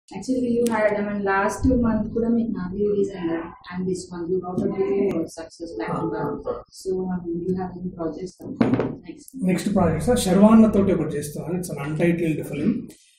Actually, you had, I mean, last month కూడా మీకు నాది రిలీజ్ అయింది and this month you got two success back to back so you have any projects next next project sir శర్వాన్న తోటి ఒకటి చేస్తున్నాను it's un untitled film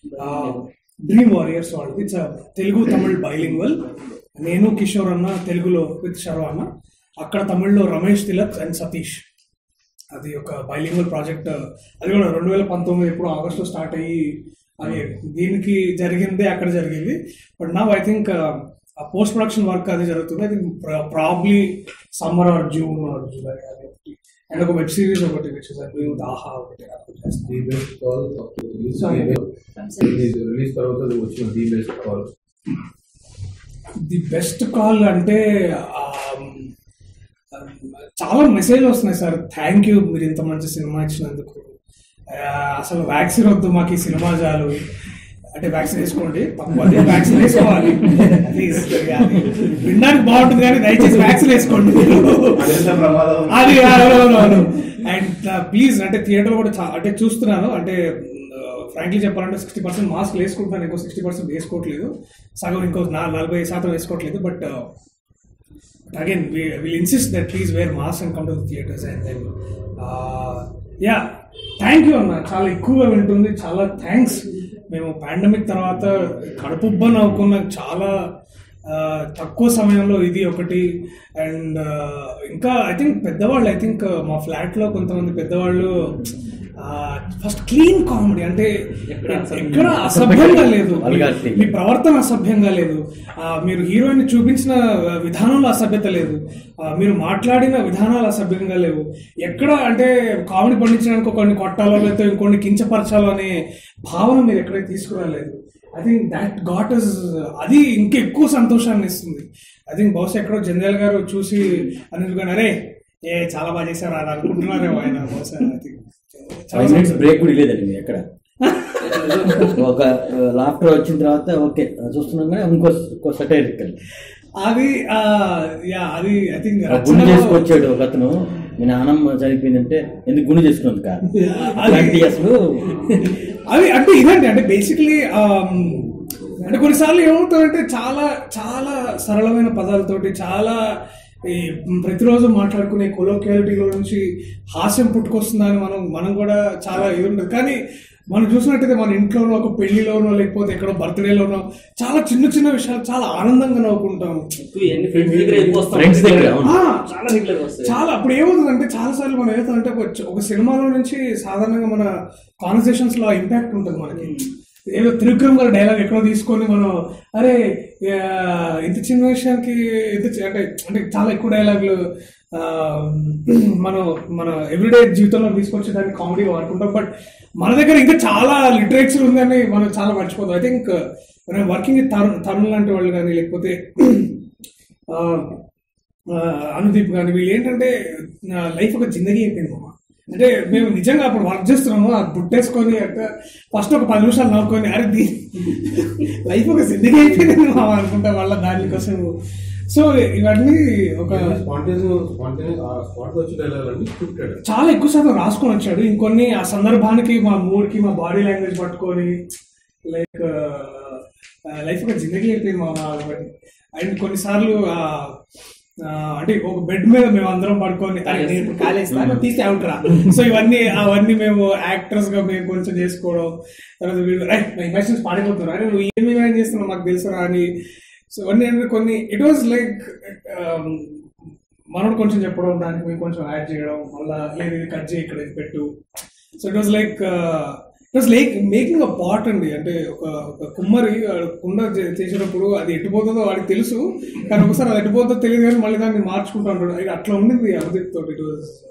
Dream Warriors వాళ్ళది it's Telugu Tamil bilingual నేను కిషోర్ అన్న తెలుగులో విత్ శర్వాన్న అక్కడ తమిళ్లో రమేష్ తిలక్ అండ్ సతీష్ అది ఒక బైలింగ్వల్ ప్రాజెక్ట్ అది కూడా రెండు వేల పంతొమ్మిది ఎప్పుడు ఆగస్టులో స్టార్ట్ అయ్యి అది దీనికి జరిగిందే అక్కడ జరిగింది బట్ నా ఐ థింక్ ఆ పోస్ట్ ప్రొడక్షన్ వర్క్ అది జరుగుతుంది అది probably summer or June or July అది ఒకటి అండ్ ఒక వెబ్ సిరీస్ ఒకటి విచ్ ఇస్ విత్ ఆహా ఒకటి అది చేస్తాను. The best call Sorry. Release తర్వాత వచ్చిన the best call the best call అంటే ఆమ్, చాలా మెసేజ్ వస్తున్నాయి సార్ థ్యాంక్ యూ మీరు ఇంత మంచి సినిమా ఇచ్చినందుకు ఆ, అసలు వ్యాక్సిన్ వద్దు మాకు ఈ సినిమా చాలు అంటే వ్యాక్సిన్ వేసుకోండి తప్పు అదే వ్యాక్సిన్ వేసుకోవాలి ప్లీజ్ వినడానికి బాగుంటుంది కానీ దయచేసి వ్యాక్సిన్ వేసుకోండి అదెంత ప్రమాదం అది అండ్ ప్లీజ్ అంటే థియేటర్ కూడా చా- అంటే చూస్తున్నాను అంటే ఫ్రాంక్లీ చెప్పాలంటే సిక్స్టీ పర్సెంట్ మాస్క్ వేసుకుంటున్నాను ఇంకో సిక్స్టీ పర్సెంట్ వేసుకోవట్లేదు సగం ఇంకో నా- నలభై శాతం వేసుకోవట్లేదు but again will insist that please wear mask and come to theatres and then yeah thank you అన్న చాలా ఎక్కువగా వింటుంది చాలా థ్యాంక్స్ మేము పాండమిక్ తర్వాత కడుపుబ్బ నవ్వుకున్న చాలా ఆ, తక్కువ సమయంలో ఇది ఒకటి అండ్ ఇంకా ఐ థింక్ పెద్దవాళ్ళు ఐ థింక్ మా ఫ్లాట్లో కొంతమంది పెద్దవాళ్ళు ఫస్ట్ క్లీన్ కామెడీ అంటే ఎక్కడ అసభ్యంగా లేదు Vulgarity. మీ ప్రవర్తన అసభ్యంగా లేదు ఆ, మీరు హీరోయిన్ చూపించిన విధానంలో అసభ్యత లేదు ఆ, మీరు మాట్లాడిన విధానాలు అసభ్యంగా లేవు ఎక్కడ అంటే కామెడీ పండించడానికి కొన్ని కొట్టాలో లేకపోతే ఇంకొన్ని కించపరచాలో అనే భావన మీరు ఎక్కడైతే తీసుకురాలేదు I think that got is అది ఇంకా ఎక్కువ సంతోషాన్ని ఇస్తుంది ఐ థింక్ బహుశా ఎక్కడో జంజాల్ గారు చూసి అనిల్ గారు అరే ఏ చాలా బాగా చేశారు అని అనుకుంటున్నారేమో ఆయన బహుశా I think five minutes break కూడా లేదండి మీరు ఎక్కడ ఒక లాఫ్టర్ వచ్చిన తర్వాత ఓకే చూస్తున్నాం కానీ ఇంకో ఇంకో సటైరికల్ అది ఆ, యా అది ఐ థింక్ గుండు చేసుకొచ్చాడు ఒక అతను మీ నాన్నమ్మ చనిపోయిందంటే ఎందుకు గుండు చేసుకున్నందుకు కాదు అలాంటి అసలు అది అంటే ఇదండి అంటే బేసిక్లీ అంటే కొన్నిసార్లు ఏమవుతుందంటే చాలా చాలా సరళమైన పదాలతోటి చాలా ఈ ప్రతిరోజు మాట్లాడుకునే కొలోక్యాలిటీలో నుంచి హాస్యం పుట్టుకొస్తుందని మనం మనం కూడా చాలా ఇది ఉంటుంది కానీ మనం చూసినట్టయితే మన ఇంట్లోనో ఒక పెళ్లిలోనో లేకపోతే ఎక్కడో బర్త్డేలోనో చాలా చిన్న చిన్న విషయాలు చాలా ఆనందంగా నవ్వుకుంటాం ఫ్రెండ్స్ దగ్గర అవును. ఆ, చాలా అప్పుడు ఏమవుతుందంటే చాలా సార్లు మనం ఏమవుతుందంటే ఒక చ- ఒక సినిమాలో నుంచి సాధారణంగా మన కాన్వర్సేషన్స్ లో ఇంపాక్ట్ ఉంటుంది మనకి ఏదో త్రివిక్రమ్ గారి డైలాగ్ ఎక్కడో తీసుకొని మనం అరే ఆ, ఇంత చిన్న విషయానికి ఇంత చి- అంటే అంటే చాలా ఎక్కువ డైలాగులు ఆ, మనం మన ఎవ్రీడే జీవితంలో తీసుకొచ్చి దాన్ని కామెడీ వాడుకుంటాం బట్ మన దగ్గర ఇంకా చాలా లిటరేచర్ ఉందని మనం చాలా మర్చిపోతాం I think working Tarun Tarun లాంటి వాళ్ళు కానీ లేకపోతే ఆ, ఆ, అనుదీప్ కానీ వీళ్ళు ఏంటంటే నా లైఫ్ ఒక జిందగీ అయిపోయింది మామ అంటే మేము నిజంగా అప్పుడు వర్క్ చేస్తున్నాము అది బుట్టేసుకొని అంటే ఫస్ట్ ఒక పది నిమిషాలు నవ్వుకొని అరే దీ లైఫ్ ఒక జిందగీ అయిపోయింది మామ అనుకుంటా వాళ్ళ దానికోసం సో ఇవన్నీ ఒక స్పాంటేనియస్ స్పాంటేనియస్ ఆ స్పాట్ వచ్చి వెళ్ళాలండి స్క్రిప్టెడ్ చాలా ఎక్కువ శాతం రాసుకొని వచ్చాడు ఇంకొన్ని ఆ సందర్భానికి మా మూడ్కి మా బాడీ లాంగ్వేజ్ పట్టుకొని లైక్ లైఫ్ ఒక జిందగీ అయిపోయింది మా అండ్ కొన్నిసార్లు ఆ, ఆ, అంటే ఒక బెడ్ మీద మేము అందరం పడుకొని "అరే, నేను ఇప్పుడు కాలేస్తాను తీసి అవుట్ రా సో ఇవన్నీ అవన్నీ మేము యాక్టర్స్ గా మేము కొంచెం చేసుకోవడం తర్వాత వీళ్ళు "రేయ్, నా ఇమేషన్స్ పాడిపోతున్నారు అరే నువ్వు ఏమి ఇమాజిన్ చేస్తున్నావు మాకు తెలుసురా అని సో ఇవన్నీ అంటే కొన్ని ఇట్ వాజ్ లైక్ మనోడు కొంచెం చెప్పడం దానికి మేము కొంచెం యాడ్ చేయడం మళ్ళా లేదు ఇది కట్ చేయి ఇక్కడ ఇది పెట్టు so it was like it was like making a pot అండి అంటే ఒక ఒక కుమ్మరి వాడు కుండ చే- చేసేటప్పుడు అది ఎట్టుపోతుందో వాడికి తెలుసు కానీ ఒకసారి అది ఎట్టుపోతుందో తెలియదు కానీ మళ్ళీ దాన్ని మార్చుకుంటూ ఉంటాడు అది అట్లా ఉండింది అభిజిత్ తోటి ఇట్ వాజ్